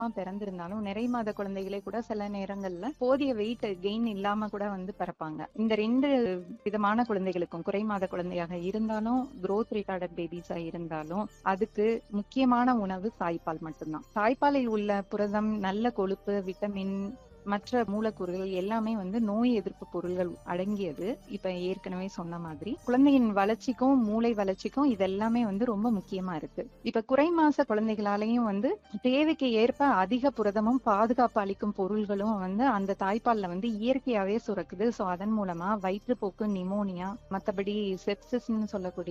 பிறந்திருந்தாலும் நிறை மாத குழந்தைகளே கூட சில நேரங்கள்ல போதிய வெயிட் கெயின் இல்லாம கூட வந்து பிறப்பாங்க இந்த ரெண்டு விதமான குழந்தைகளுக்கும் குறை மாத குழந்தையாக இருந்தாலும் growth retarded பேபிஸா இருந்தாலும் அதுக்கு முக்கியமான உணவு தாய்ப்பால் மட்டும்தான் தாய்ப்பாலில் உள்ள புரதம் நல்ல கொழுப்பு விட்டமின் மற்ற மூலக்கூறுகள் எல்லாமே வந்து நோய் எதிர்ப்பு பொருள்கள் அடங்கியது இப்ப ஏற்கனவே சொன்ன மாதிரி குழந்தையின் வளர்ச்சிக்கும் மூளை வளர்ச்சிக்கும் இதெல்லாமே வந்து ரொம்ப முக்கியமா இருக்கு இப்ப குறை மாச குழந்தைகளாலையும் வந்து தேவைக்கு ஏற்ப அதிக புரதமும் பாதுகாப்பு அளிக்கும் பொருள்களும் வந்து அந்த தாய்ப்பால்ல வந்து இயற்கையாவே சுரக்குது சோ அதன் மூலமா வயிற்றுப்போக்கு நிமோனியா மத்தபடி செப்சிஸ்ன்னு சொல்லக்கூடிய